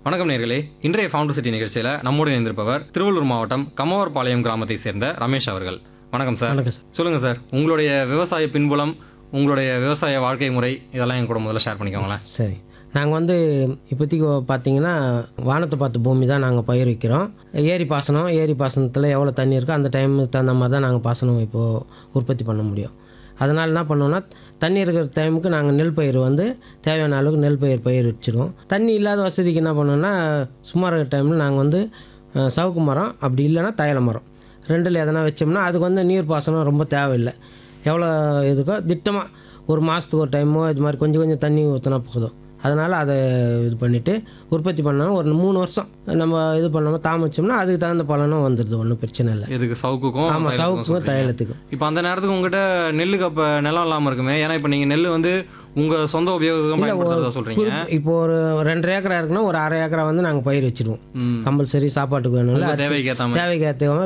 வணக்கம் நேர்களே இன்றைய ஃபவுண்டர் சிட்டி நிகழ்ச்சியில் நம்மோடு இணைந்திருப்பவர் திருவள்ளூர் மாவட்டம் கமவர்பாளையம் கிராமத்தை சேர்ந்த ரமேஷ் அவர்கள் வணக்கம் சார் வணக்கம் சார் சொல்லுங்கள் சார் உங்களுடைய விவசாய பின்புலம் உங்களுடைய விவசாய வாழ்க்கை முறை இதெல்லாம் என் கூட முதல்ல ஷேர் பண்ணிக்கோங்களேன் சரி நாங்கள் வந்து இப்போதைக்கு பார்த்தீங்கன்னா வானத்தை பார்த்த பூமி தான் நாங்கள் பயிர் வைக்கிறோம் ஏரி பாசனம் ஏரி பாசனத்தில் எவ்வளோ தண்ணி இருக்கோ அந்த டைமுக்கு தகுந்த மாதிரி தான் நாங்கள் பாசனம் இப்போது உற்பத்தி பண்ண முடியும் அதனால் என்ன பண்ணுவோம்னா தண்ணி இருக்கிற டைமுக்கு நாங்கள் நெல் பயிர் வந்து தேவையான அளவுக்கு நெல் பயிர் பயிர் வச்சுருவோம் தண்ணி இல்லாத வசதிக்கு என்ன பண்ணுவோம்னா சும்மா இருக்கிற டைமில் நாங்கள் வந்து அஹ், சவுக்கு மரம் அப்படி இல்லைன்னா தைல மரம் ரெண்டில் எதனா வச்சோம்னா அதுக்கு வந்து நீர் பாசனம் ரொம்ப தேவையில்லை எவ்வளோ இதுக்கோ திட்டமாக ஒரு மாதத்துக்கு ஒரு டைமோ இது மாதிரி கொஞ்சம் கொஞ்சம் தண்ணி ஊற்றினா போதும் அதனால் அதை இது பண்ணிவிட்டு உற்பத்தி பண்ணோம் ஒரு மூணு வருஷம் நம்ம இது பண்ணாமல் தாமதிச்சோம்னா அதுக்கு தகுந்த பலனும் வந்துடுது ஒன்றும் பிரச்சனை இல்லை எதுக்கு சவுக்குக்கும் ஆமாம் தைலத்துக்கும் சவுக்குக்கும் சொல்றீங்க. தைலத்துக்கும் இப்போ அந்த நேரத்துக்கு உங்ககிட்ட நெல்லுக்கு அப்போ நிலம் இல்லாமல் இருக்குமே ஏன்னா இப்போ நீங்கள் நெல் வந்து உங்கள் சொந்த உபயோகத்துக்கும் பயன்படுத்துறதா சொல்கிறீங்க குறிப்- இப்போ ஒரு ரெண்டரை ஏக்கரா இருக்குன்னா ஒரு அரை ஏக்கரா வந்து நாங்கள் பயிர் வச்சிடுவோம் ம் கம்பல்சரி சாப்பாட்டுக்கு வேணும்ல உங்க அரிசி- தேவைக்கு ஏற்ற மாதிரி தேவைக்கு ஏற்ற